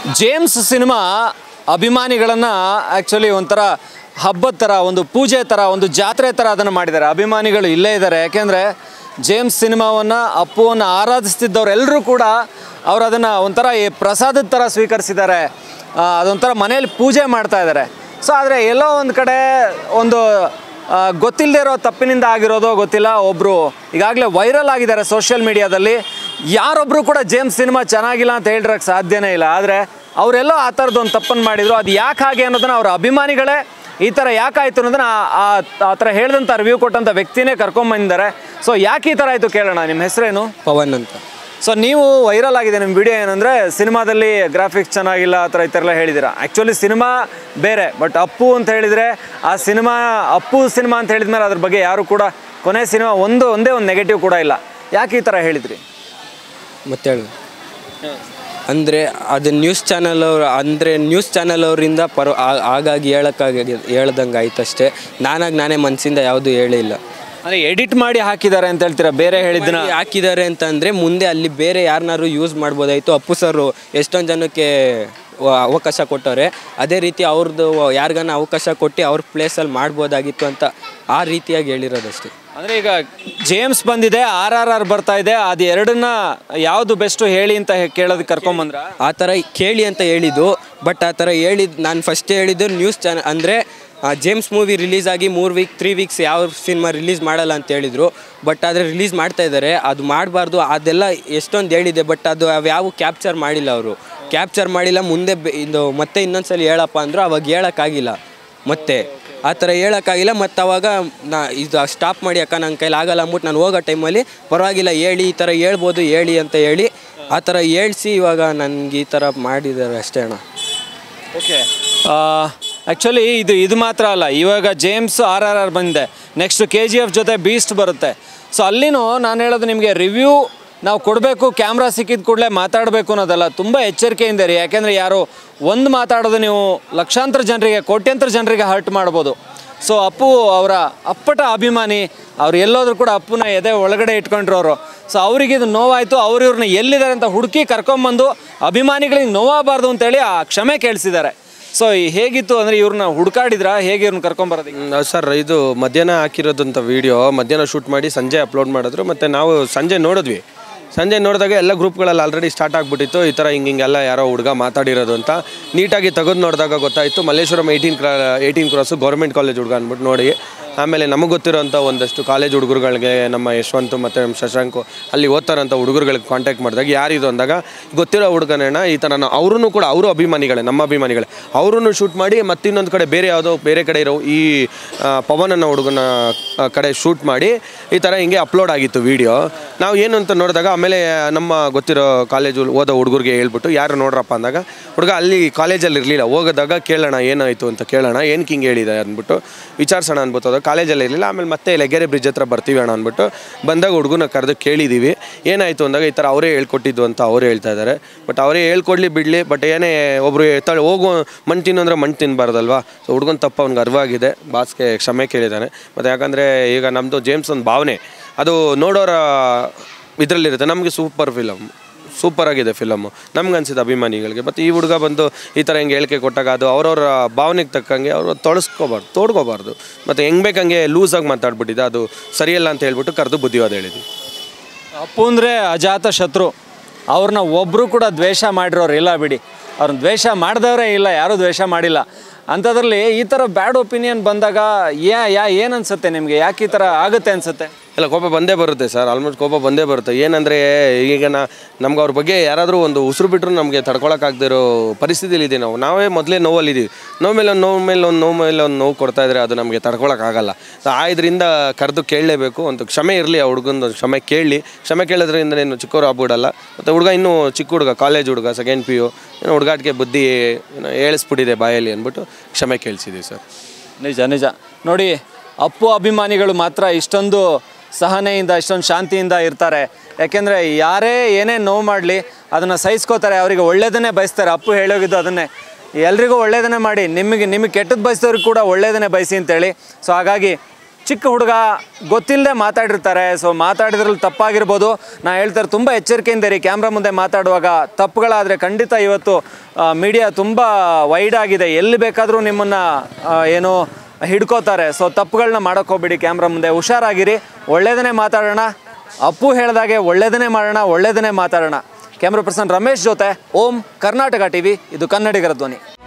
James cinema ಅಭಿಮಾನಿಗಳನ್ನು actually ಒಂಥರ ಹಬ್ಬದ ಥರ ಒಂದು ಪೂಜೆ ಥರ ಒಂದು ಜಾತ್ರೆ ಥರ ಅದನ್ನು ಮಾಡಿದ್ದಾರೆ ಅಭಿಮಾನಿಗಳು ಇಲ್ಲೇ ಇದ್ದಾರೆ ಯಾಕೆಂದರೆ ಜೇಮ್ಸ್ ಸಿನಿಮಾವನ್ನು ಅಪ್ಪುವನ್ನು ಆರಾಧಿಸ್ತಿದ್ದವರೆಲ್ಲರೂ ಕೂಡ ಅವರು ಅದನ್ನು ಒಂಥರ ಈ ಪ್ರಸಾದದ ಥರ ಸ್ವೀಕರಿಸಿದ್ದಾರೆ ಆ, ಅದೊಂಥರ ಮನೇಲಿ ಪೂಜೆ ಮಾಡ್ತಾ ಇದ್ದಾರೆ ಸೊ ಆದರೆ ಎಲ್ಲೋ ಒಂದು ಕಡೆ ಒಂದು ಗೊತ್ತಿಲ್ಲದೆ ಇರೋ ತಪ್ಪಿನಿಂದ ಆಗಿರೋದೋ ಗೊತ್ತಿಲ್ಲ ಒಬ್ಬರು ಈಗಾಗಲೇ ವೈರಲ್ ಆಗಿದ್ದಾರೆ ಸೋಷಿಯಲ್ ಮೀಡಿಯಾದಲ್ಲಿ ಯಾರೊಬ್ಬರು ಕೂಡ ಜೇಮ್ಸ್ ಸಿನಿಮಾ ಚೆನ್ನಾಗಿಲ್ಲ ಅಂತ ಹೇಳಿರಕ್ಕೆ ಸಾಧ್ಯನೇ ಇಲ್ಲ ಆದರೆ ಅವರೆಲ್ಲೋ ಆ ಥರದ್ದು ಒಂದು ತಪ್ಪನ್ನು ಮಾಡಿದರು ಅದು ಯಾಕೆ ಹಾಗೆ ಅನ್ನೋದನ್ನ ಅವರ ಅಭಿಮಾನಿಗಳೇ ಈ ಥರ ಯಾಕಾಯಿತು ಅನ್ನೋದನ್ನ ಆ ಆ ಥರ ಹೇಳಿದಂಥ ರಿವ್ಯೂ ಕೊಟ್ಟಂಥ ವ್ಯಕ್ತಿನೇ ಕರ್ಕೊಂಬಂದಿದ್ದಾರೆ ಸೊ ಯಾಕೆ ಈ ಥರ ಆಯಿತು ಕೇಳೋಣ ನಿಮ್ಮ ಹೆಸರೇನು ಪವನ್ ಅಂತ ಸೊ ನೀವು ವೈರಲ್ ಆಗಿದೆ ನಿಮ್ಮ ವಿಡಿಯೋ ಏನಂದರೆ ಸಿನಿಮಾದಲ್ಲಿ ಗ್ರಾಫಿಕ್ಸ್ ಚೆನ್ನಾಗಿಲ್ಲ ಆ ಥರ ಈ ಥರ ಎಲ್ಲ ಹೇಳಿದ್ದೀರಾ ಆ್ಯಕ್ಚುಲಿ ಸಿನಿಮಾ ಬೇರೆ ಬಟ್ ಅಪ್ಪು ಅಂತ ಹೇಳಿದರೆ ಆ ಸಿನಿಮಾ ಅಪ್ಪು ಸಿನಿಮಾ ಅಂತ ಹೇಳಿದ್ಮೇಲೆ ಅದ್ರ ಬಗ್ಗೆ ಯಾರು ಕೂಡ ಕೊನೆ ಸಿನಿಮಾ ಒಂದು ಒಂದೇ ಒಂದು ನೆಗೆಟಿವ್ ಕೂಡ ಇಲ್ಲ ಯಾಕೆ ಈ ಥರ ಹೇಳಿದ್ರಿ ಮತ್ತೆ ಹೇಳು ಅಂದರೆ ಅದು ನ್ಯೂಸ್ ಚಾನಲ್ ಅವರು ಅಂದರೆ ನ್ಯೂಸ್ ಚಾನಲ್ ಅವರಿಂದ ಪರ ಆ- ಹಾಗಾಗಿ ಹೇಳೋಕ್ಕಾಗಿ ಹೇಳ್ದಂಗೆ ಆಯ್ತಷ್ಟೇ ನಾನಾಗಿ ನಾನೇ ಮನಸ್ಸಿಂದ ಯಾವುದೂ ಹೇಳಿಲ್ಲ ಅಂದರೆ ಎಡಿಟ್ ಮಾಡಿ ಹಾಕಿದ್ದಾರೆ ಅಂತ ಹೇಳ್ತೀರಾ ಬೇರೆ ಹೇಳಿದ್ದನ್ನ ಮಾಡಿ ಹಾಕಿದ್ದಾರೆ ಅಂತ ಅಂದರೆ ಮುಂದೆ ಅಲ್ಲಿ ಬೇರೆ ಯಾರನ್ನಾರು ಯೂಸ್ ಮಾಡ್ಬೋದಾಯಿತು ಅಪ್ಪು ಸರು ಎಷ್ಟೊಂದು ಜನಕ್ಕೆ ವ- ಅವಕಾಶ ಕೊಟ್ಟವ್ರೆ ಅದೇ ರೀತಿ ಅವ್ರದ್ದು ಯಾರಿಗಾನ ಅವಕಾಶ ಕೊಟ್ಟು ಅವ್ರ ಪ್ಲೇಸಲ್ಲಿ ಮಾಡ್ಬೋದಾಗಿತ್ತು ಅಂತ ಆ ರೀತಿಯಾಗಿ ಹೇಳಿರೋದಷ್ಟೇ ಅಂದರೆ ಈಗ ಜೇಮ್ಸ್ ಬಂದಿದೆ ಆರ್ ಆರ್ ಆರ್ ಬರ್ತಾ ಇದೆ ಅದು ಎರಡನ್ನ ಯಾವುದು ಬೆಸ್ಟು ಹೇಳಿ ಅಂತ ಹೇ- ಕೇಳೋದಕ್ಕೆ ಕರ್ಕೊಂಬಂದ್ರ ಆ ಥರ ಕೇಳಿ ಅಂತ ಹೇಳಿದ್ದು ಬಟ್ ಆ ಥರ ಹೇಳಿದ್ದು ನಾನು ಫಸ್ಟ್ ಹೇಳಿದ್ದು ನ್ಯೂಸ್ ಚಾನಲ್ ಅಂದರೆ ಜೇಮ್ಸ್ ಮೂವಿ ರಿಲೀಸ್ ಆಗಿ ಮೂರು ವೀಕ್ ತ್ರೀ ವೀಕ್ಸ್ ಯಾವ ಸಿನಿಮಾ ರಿಲೀಸ್ ಮಾಡಲ್ಲ ಅಂತ ಹೇಳಿದರು ಬಟ್ ಆದರೆ ರಿಲೀಸ್ ಮಾಡ್ತಾ ಇದ್ದಾರೆ ಅದು ಮಾಡಬಾರ್ದು ಅದೆಲ್ಲ ಎಷ್ಟೊಂದು ಹೇಳಿದೆ ಬಟ್ ಅದು ಅವು ಕ್ಯಾಪ್ಚರ್ ಮಾಡಿಲ್ಲ ಅವರು ಕ್ಯಾಪ್ಚರ್ ಮಾಡಿಲ್ಲ ಮುಂದೆ ಬೆ- ಇದು ಮತ್ತೆ ಇನ್ನೊಂದ್ಸಲ ಹೇಳಪ್ಪ ಅಂದರು ಅವಾಗ ಹೇಳೋಕ್ಕಾಗಿಲ್ಲ ಮತ್ತೆ ಆ ಥರ ಹೇಳೋಕ್ಕಾಗಿಲ್ಲ ಮತ್ತು ಅವಾಗ ನಾ ಇದು ಸ್ಟಾಪ್ ಮಾಡಿ ಅಕ್ಕ ನನ್ನ ಕೈಲಿ ಆಗಲ್ಲ ಅಂದ್ಬಿಟ್ಟು ನಾನು ಹೋಗೋ ಟೈಮಲ್ಲಿ ಪರವಾಗಿಲ್ಲ ಹೇಳಿ ಈ ಥರ ಹೇಳ್ಬೋದು ಹೇಳಿ ಅಂತ ಹೇಳಿ ಆ ಥರ ಹೇಳ್ಸಿ ಇವಾಗ ನನಗೆ ಈ ಥರ ಮಾಡಿದ್ದಾರೆ ಅಷ್ಟೇ ಅಣ್ಣ ಓಕೆ ಆ್ಯಕ್ಚುಲಿ ಇದು ಇದು ಮಾತ್ರ ಅಲ್ಲ ಇವಾಗ ಜೇಮ್ಸ್ ಆರ್ ಆರ್ ಆರ್ ಬಂದಿದೆ ನೆಕ್ಸ್ಟ್ ಕೆ ಜಿ ಎಫ್ ಜೊತೆ ಬೀಸ್ಟ್ ಬರುತ್ತೆ ಸೊ ಅಲ್ಲಿನೂ ನಾನು ಹೇಳೋದು ನಿಮಗೆ ರಿವ್ಯೂ ನಾವು ಕೊಡಬೇಕು ಕ್ಯಾಮ್ರಾ ಸಿಕ್ಕಿದ ಕೂಡಲೇ ಮಾತಾಡಬೇಕು ಅನ್ನೋದಲ್ಲ ತುಂಬ ಎಚ್ಚರಿಕೆಯಿಂದ ಇರಿ ಯಾಕೆಂದರೆ ಯಾರು ಒಂದು ಮಾತಾಡೋದು ನೀವು ಲಕ್ಷಾಂತರ ಜನರಿಗೆ ಕೋಟ್ಯಂತರ ಜನರಿಗೆ ಹರ್ಟ್ ಮಾಡ್ಬೋದು ಸೊ ಅಪ್ಪು ಅವರ ಅಪ್ಪಟ ಅಭಿಮಾನಿ ಅವ್ರು ಎಲ್ಲೋದ್ರೂ ಕೂಡ ಅಪ್ಪುನ ಎದೆ ಒಳಗಡೆ ಇಟ್ಕೊಂಡಿರೋರು ಸೊ ಅವರಿಗೆ ಇದು ನೋವಾಯಿತು ಅವ್ರು ಇವ್ರನ್ನ ಎಲ್ಲಿದ್ದಾರೆ ಅಂತ ಹುಡುಕಿ ಕರ್ಕೊಂಬಂದು ಅಭಿಮಾನಿಗಳಿಗೆ ನೋವಾಗಬಾರ್ದು ಅಂತೇಳಿ ಆ ಕ್ಷಮೆ ಕೇಳಿಸಿದ್ದಾರೆ ಸೊ ಹೇಗಿತ್ತು ಅಂದರೆ ಇವ್ರನ್ನ ಹುಡುಕಾಡಿದ್ರ ಹೇಗೆ ಇವ್ರನ್ನ ಕರ್ಕೊಂಬರೋದಕ್ಕೆ ಹ್ಮ್, ಸರ್ ಇದು ಮಧ್ಯಾಹ್ನ ಹಾಕಿರೋದಂಥ ವಿಡಿಯೋ ಮಧ್ಯಾಹ್ನ ಶೂಟ್ ಮಾಡಿ ಸಂಜೆ ಅಪ್ಲೋಡ್ ಮಾಡಿದ್ರು ಮತ್ತು ನಾವು ಸಂಜೆ ನೋಡಿದ್ವಿ ಸಂಜೆ ನೋಡಿದಾಗ ಎಲ್ಲ ಗ್ರೂಪ್ಗಳಲ್ಲಿ ಆಲ್ರೆಡಿ ಸ್ಟಾರ್ಟ್ ಆಗಿಬಿಟ್ಟಿತ್ತು ಈ ಥರ ಹಿಂಗೆ ಹಿಂಗೆಲ್ಲ ಯಾರೋ ಹುಡುಗ ಮಾತಾಡಿರೋದು ಅಂತ ನೀಟಾಗಿ ತೆಗೆದು ನೋಡಿದಾಗ ಗೊತ್ತಾಯಿತು ಮಲ್ಲೇಶ್ವರಂ ಏಯ್ಟೀನ್ ಕ್ರಾ ಏಯ್ಟೀನ್ ಕ್ರಾಸು ಗೌರ್ಮೆಂಟ್ ಕಾಲೇಜ್ ಹುಡುಗ ಅಂದ್ಬಿಟ್ಟು ನೋಡಿ ಆಮೇಲೆ ನಮಗೆ ಗೊತ್ತಿರೋಂಥ ಒಂದಷ್ಟು ಕಾಲೇಜ್ ಹುಡುಗರುಗಳಿಗೆ ನಮ್ಮ ಯಶವಂತ್ ಮತ್ತು ನಮ್ಮ ಶಶಾಂಕು ಅಲ್ಲಿ ಓದ್ತಾರಂಥ ಹುಡುಗರುಗಳಿಗೆ ಕಾಂಟ್ಯಾಕ್ಟ್ ಮಾಡಿದಾಗ ಯಾರಿದು ಅಂದಾಗ ಗೊತ್ತಿರೋ ಹುಡುಗನೇಣ ಈ ಥರ ನಾವು ಅವ್ರೂ ಕೂಡ ಅವರು ಅಭಿಮಾನಿಗಳೇ ನಮ್ಮ ಅಭಿಮಾನಿಗಳೇ ಅವರೂ ಶೂಟ್ ಮಾಡಿ ಮತ್ತಿನ್ನೊಂದು ಕಡೆ ಬೇರೆ ಯಾವುದೋ ಬೇರೆ ಕಡೆ ಇರೋ ಈ ಆ, ಪವನ್ ಅನ್ನೋ ಹುಡುಗನ ಆ, ಕಡೆ ಶೂಟ್ ಮಾಡಿ ಈ ಥರ ಹಿಂಗೆ ಅಪ್ಲೋಡ್ ಆಗಿತ್ತು ವಿಡಿಯೋ ನಾವು ಏನು ಅಂತ ನೋಡಿದಾಗ ಆಮೇಲೆ ನಮ್ಮ ಗೊತ್ತಿರೋ ಕಾಲೇಜು ಓದೋ ಹುಡುಗರಿಗೆ ಹೇಳ್ಬಿಟ್ಟು ಯಾರು ನೋಡ್ರಪ್ಪ ಅಂದಾಗ ಹುಡುಗ ಅಲ್ಲಿ ಕಾಲೇಜಲ್ಲಿ ಇರಲಿಲ್ಲ ಹೋಗೋದಾಗ ಕೇಳೋಣ ಏನಾಯಿತು ಅಂತ ಕೇಳೋಣ ಏನಕ್ಕೆ ಹಿಂಗೆ ಹೇಳಿದೆ ಅಂದ್ಬಿಟ್ಟು ವಿಚಾರಿಸೋಣ ಅಂದ್ಬಿಟ್ಟು ಹೋದಾಗ ಕಾಲೇಜಲ್ಲಿ ಇರಲಿಲ್ಲ ಆಮೇಲೆ ಮತ್ತೆ ಲೆಗೆರೆ ಬ್ರಿಡ್ಜ್ ಹತ್ರ ಬರ್ತೀವಿ ಅಣ್ಣ ಅಂದ್ಬಿಟ್ಟು ಬಂದಾಗ ಹುಡುಗನ ಕರೆದು ಕೇಳಿದ್ದೀವಿ ಏನಾಯಿತು ಅಂದಾಗ ಈ ಥರ ಅವರೇ ಹೇಳ್ಕೊಟ್ಟಿದ್ದು ಅಂತ ಅವರೇ ಹೇಳ್ತಾ ಇದ್ದಾರೆ ಬಟ್ ಅವರೇ ಹೇಳ್ಕೊಡ್ಲಿ ಬಿಡಲಿ ಬಟ್ ಏನೇ ಒಬ್ಬರು ಎತ್ತಾಳೆ ಹೋಗು ಮಣ್ಣು ತಿನ್ನು ಅಂದರೆ ಮಣ್ಣು ತಿನ್ನಬಾರ್ದಲ್ವಾ ಸೊ ಹುಡುಗನ ತಪ್ಪು ಅವ್ನಿಗೆ ಅರಿವಾಗಿದೆ ಬಾಸ್ಗೆ ಕ್ಷಮೆ ಕೇಳಿದ್ದಾನೆ ಮತ್ತು ಯಾಕಂದರೆ ಈಗ ನಮ್ಮದು ಜೇಮ್ಸ್ ಒಂದು ಭಾವನೆ ಅದು ನೋಡೋರ ಇದರಲ್ಲಿರುತ್ತೆ ನಮಗೆ ಸೂಪರ್ ಫಿಲಮ್ ಸೂಪರ್ ಆಗಿದೆ ಫಿಲಮ್ಮು ನಮ್ಗೆ ಅನ್ಸಿದ್ದು ಅಭಿಮಾನಿಗಳಿಗೆ ಮತ್ತು ಈ ಹುಡುಗ ಬಂದು ಈ ಥರ ಹಿಂಗೆ ಹೇಳಿಕೆ ಕೊಟ್ಟಾಗ ಅದು ಅವ್ರವ್ರ ಭಾವನೆಗೆ ತಕ್ಕಂಗೆ ಅವರು ತೊಳಸ್ಕೋಬಾರ್ದು ತೋಡ್ಕೋಬಾರ್ದು ಮತ್ತು ಹೆಂಗೆ ಬೇಕಂಗೆ ಲೂಸಾಗಿ ಮಾತಾಡ್ಬಿಟ್ಟಿದೆ ಅದು ಸರಿಯಲ್ಲ ಅಂತ ಹೇಳ್ಬಿಟ್ಟು ಕರೆದು ಬುದ್ಧಿವಾದ ಹೇಳಿದ್ವಿ ಅಪ್ಪು ಅಂದರೆ ಅಜಾತ ಶತ್ರು ಅವ್ರನ್ನ ಒಬ್ಬರು ಕೂಡ ದ್ವೇಷ ಮಾಡಿರೋರು ಇಲ್ಲ ಬಿಡಿ ಅವ್ರನ್ನ ದ್ವೇಷ ಮಾಡಿದವರೇ ಇಲ್ಲ ಯಾರೂ ದ್ವೇಷ ಮಾಡಿಲ್ಲ ಅಂಥದ್ರಲ್ಲಿ ಈ ಥರ ಬ್ಯಾಡ್ ಒಪಿನಿಯನ್ ಬಂದಾಗ ಯಾ ಯಾ ಏನು ಅನ್ಸುತ್ತೆ ನಿಮಗೆ ಯಾಕೆ ಈ ಥರ ಆಗುತ್ತೆ ಅನ್ಸುತ್ತೆ ಇಲ್ಲ ಕೋಪ ಬಂದೇ ಬರುತ್ತೆ ಸರ್ ಆಲ್ಮೋಸ್ಟ್ ಕೋಪ ಬಂದೇ ಬರುತ್ತೆ ಏನಂದರೆ ಈಗ ನಾ ನಮ್ಗೆ ಅವ್ರ ಬಗ್ಗೆ ಯಾರಾದರೂ ಒಂದು ಉಸಿರು ಬಿಟ್ಟರು ನಮಗೆ ತಡ್ಕೊಳಕ್ಕಾಗದಿರೋ ಪರಿಸ್ಥಿತಿಲಿ ಇದೆ ನಾವು ನಾವೇ ಮೊದಲೇ ನೋವಲ್ಲಿದ್ದೀವಿ ನೋವು ಮೇಲೆ ಒಂದು ನೋವು ಮೇಲೆ ಒಂದು ನೋವು ಮೇಲೆ ಒಂದು ನೋವು ಕೊಡ್ತಾ ಇದ್ರೆ ಅದು ನಮಗೆ ತಡ್ಕೊಳಕ್ಕಾಗಲ್ಲ ಸೊ ಆ ಇದರಿಂದ ಕರೆದು ಕೇಳಲೇಬೇಕು ಒಂದು ಕ್ಷಮೆ ಇರಲಿ ಆ ಹುಡುಗಂದು ಕ್ಷಮೆ ಕೇಳಲಿ ಕ್ಷಮೆ ಕೇಳೋದ್ರಿಂದ ಏನು ಚಿಕ್ಕವರು ಆಗ್ಬಿಡಲ್ಲ ಮತ್ತು ಹುಡುಗ ಇನ್ನೂ ಚಿಕ್ಕ ಹುಡುಗ ಕಾಲೇಜ್ ಹುಡುಗ ಸೆಕೆಂಡ್ ಪಿ ಯು ಏನೋ ಹುಡುಗಾಟಿಗೆ ಬುದ್ಧಿ ಏನೋ ಹೇಳಿಸ್ಬಿಟ್ಟಿದೆ ಬಾಯಲ್ಲಿ ಅಂದ್ಬಿಟ್ಟು ಕ್ಷಮೆ ಕೇಳಿಸಿದ್ದೀವಿ ಸರ್ ನಿಜ ನಿಜ ನೋಡಿ ಅಪ್ಪು ಅಭಿಮಾನಿಗಳು ಮಾತ್ರ ಇಷ್ಟೊಂದು ಸಹನೆಯಿಂದ ಇಷ್ಟೊಂದು ಶಾಂತಿಯಿಂದ ಇರ್ತಾರೆ ಯಾಕೆಂದರೆ ಯಾರೇ ಏನೇ ನೋವು ಮಾಡಲಿ ಅದನ್ನು ಸಹಿಸ್ಕೋತಾರೆ ಅವರಿಗೆ ಒಳ್ಳೇದನ್ನೇ ಬಯಸ್ತಾರೆ ಅಪ್ಪು ಹೇಳೋಗಿದ್ದು ಅದನ್ನೇ ಎಲ್ರಿಗೂ ಒಳ್ಳೇದನ್ನೇ ಮಾಡಿ ನಿಮಗೆ ನಿಮಗೆ ಕೆಟ್ಟದ್ದು ಬಯಸಿದವ್ರಿಗೆ ಕೂಡ ಒಳ್ಳೇದನ್ನೇ ಬಯಸಿ ಅಂತೇಳಿ ಸೊ ಹಾಗಾಗಿ ಚಿಕ್ಕ ಹುಡುಗ ಗೊತ್ತಿಲ್ಲದೆ ಮಾತಾಡಿರ್ತಾರೆ ಸೊ ಮಾತಾಡಿದ್ರಲ್ಲಿ ತಪ್ಪಾಗಿರ್ಬೋದು ನಾ ಹೇಳ್ತಾರೆ ತುಂಬ ಎಚ್ಚರಿಕೆಯಿಂದ ರೀ ಕ್ಯಾಮ್ರಾ ಮುಂದೆ ಮಾತಾಡುವಾಗ ತಪ್ಪುಗಳಾದರೆ ಖಂಡಿತ ಇವತ್ತು ಮೀಡಿಯಾ ತುಂಬ ವೈಡ್ ಆಗಿದೆ ಎಲ್ಲಿ ಬೇಕಾದರೂ ನಿಮ್ಮನ್ನು ಏನು ಹಿಡ್ಕೋತಾರೆ ಸೊ ತಪ್ಪುಗಳನ್ನ ಮಾಡೋಕೆ ಹೋಗ್ಬೇಡಿ ಕ್ಯಾಮ್ರಾ ಮುಂದೆ ಹುಷಾರಾಗಿರಿ ಒಳ್ಳೆಯದನ್ನೇ ಮಾತಾಡೋಣ ಅಪ್ಪು ಹೇಳ್ದಾಗೆ ಒಳ್ಳೆಯದನ್ನೇ ಮಾಡೋಣ ಒಳ್ಳೆಯದನ್ನೇ ಮಾತಾಡೋಣ ಕ್ಯಾಮ್ರಾ ಪರ್ಸನ್ ರಮೇಶ್ ಜೊತೆ ಓಂ ಕರ್ನಾಟಕ ಟಿವಿ ಇದು ಕನ್ನಡಿಗರ ಧ್ವನಿ